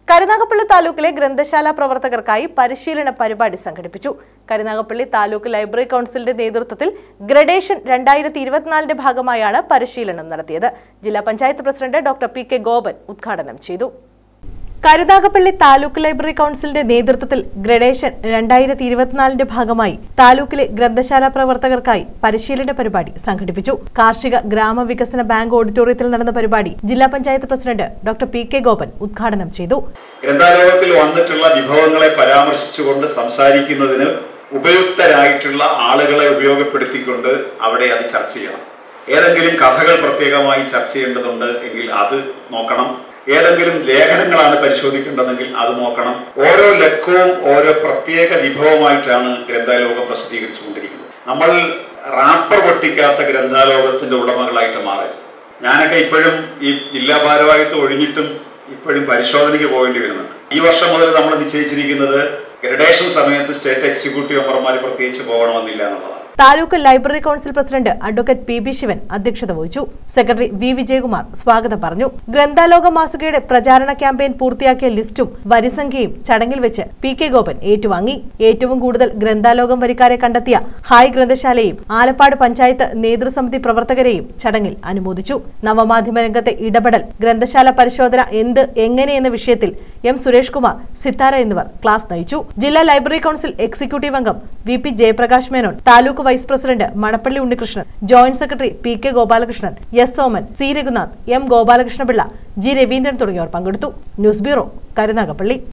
കരുനാഗപ്പള്ളി താലൂക്കിലെ ഗ്രന്ഥശാല പ്രവർത്തകർക്കായി പരിശീലന പരിപാടി സംഘടിപ്പിച്ചു കരുനാഗപ്പള്ളി താലൂക്ക് ലൈബ്രറി കൗൺസിലിന്റെ നേതൃത്വത്തിൽ ഗ്രഡേഷൻ രണ്ടായിരത്തി ഇരുപത്തിനാലിന്റെ ഭാഗമായാണ് പരിശീലനം നടത്തിയത് ജില്ലാ panchayat president doctor P K Gopan ഉദ്ഘാടനം ചെയ്തു കരുനാഗപ്പള്ളി താലൂക്ക് ലൈബ്രറി കൗൺസിലിന്റെ നേതൃത്വത്തിൽ ഗ്രഡേഷൻ രണ്ടായിരത്തി ഇരുപത്തിനാലിന്റെ ഭാഗമായി താലൂക്കിലെ ഗ്രന്ഥശാല പ്രവർത്തകർക്കായി പരിശീലന പരിപാടി സംഘടിപ്പിച്ചു കാർഷിക ഗ്രാമവികസന ബാങ്ക് ഓഡിറ്റോറിയത്തിൽ നടന്ന പരിപാടി ജില്ലാ panchayat president doctor P K Gopan ഉദ്ഘാടനം ചെയ്തു ഗ്രന്ഥാലോകത്തിൽ വന്നിട്ടുള്ള വിഭവങ്ങളെ പരാമർശിച്ചുകൊണ്ട് സംസാരിക്കുന്നതിന് ഉപയുക്തരായിട്ടുള്ള ആളുകളെ ഉപയോഗപ്പെടുത്തിക്കൊണ്ട് അവിടെ അത് ചർച്ച ചെയ്യണം ഏതെങ്കിലും കഥകൾ പ്രത്യേകമായി ചർച്ച ചെയ്യേണ്ടതുണ്ട് എങ്കിൽ അത് നോക്കണം ഏതെങ്കിലും ലേഖനങ്ങളാണ് പരിശോധിക്കേണ്ടതെങ്കിൽ അത് നോക്കണം ഓരോ ലക്കവും ഓരോ പ്രത്യേക വിഭവമായിട്ടാണ് ഗ്രന്ഥാലോകം പ്രസിദ്ധീകരിച്ചുകൊണ്ടിരിക്കുന്നത് നമ്മൾ റാപ്പർ പൊട്ടിക്കാത്ത ഗ്രന്ഥാലോകത്തിന്റെ ഉടമകളായിട്ട് മാറരുത് ഞാനൊക്കെ ഇപ്പോഴും ഈ ജില്ലാ ഭാരവാഹിത്വം ഒഴിഞ്ഞിട്ടും ഇപ്പോഴും പരിശോധനയ്ക്ക് പോകേണ്ടി വരുന്നുണ്ട് ഈ വർഷം മുതൽ നമ്മൾ നിശ്ചയിച്ചിരിക്കുന്നത് ഗ്രഡേഷൻ സമയത്ത് സ്റ്റേറ്റ് എക്സിക്യൂട്ടീവ് മെമ്പർമാർ പ്രത്യേകിച്ച് പോകണമെന്നില്ല എന്നുള്ളതാണ് taluk library council president advocate P B Sivan അധ്യക്ഷത വഹിച്ചു സെക്രട്ടറി വി വിജയകുമാർ സ്വാഗതം പറഞ്ഞു ഗ്രന്ഥാലോക മാസികയുടെ പ്രചാരണ ക്യാമ്പയിൻ പൂർത്തിയാക്കിയ ലിസ്റ്റും വരിസംഖ്യയും ചടങ്ങിൽ വെച്ച് പി കെ ഗോപൻ ഏറ്റുവാങ്ങി ഏറ്റവും കൂടുതൽ ഗ്രന്ഥാലോകം വരിക്കാരെ കണ്ടെത്തിയ ഹായ് ഗ്രന്ഥശാലയും ആലപ്പാട് പഞ്ചായത്ത് നേതൃസമിതി പ്രവർത്തകരെയും ചടങ്ങിൽ അനുമോദിച്ചു നവമാധ്യമ രംഗത്തെ ഇടപെടൽ ഗ്രന്ഥശാല പരിശോധന എന്ത് എങ്ങനെ എന്ന വിഷയത്തിൽ എം സുരേഷ് കുമാർ സിത്താര എന്നിവർ ക്ലാസ് നയിച്ചു ജില്ലാ ലൈബ്രറി കൗൺസിൽ എക്സിക്യൂട്ടീവ് അംഗം V P Jayaprakash Menon taluk vice president Manappally Unnikrishnan joint secretary P K Gopalakrishnan S Soman C Raghunath M Gopalakrishnapillai G Raveendran തുടങ്ങിയവർ പങ്കെടുത്തു ന്യൂസ് ബ്യൂറോ കരുനാഗപ്പള്ളി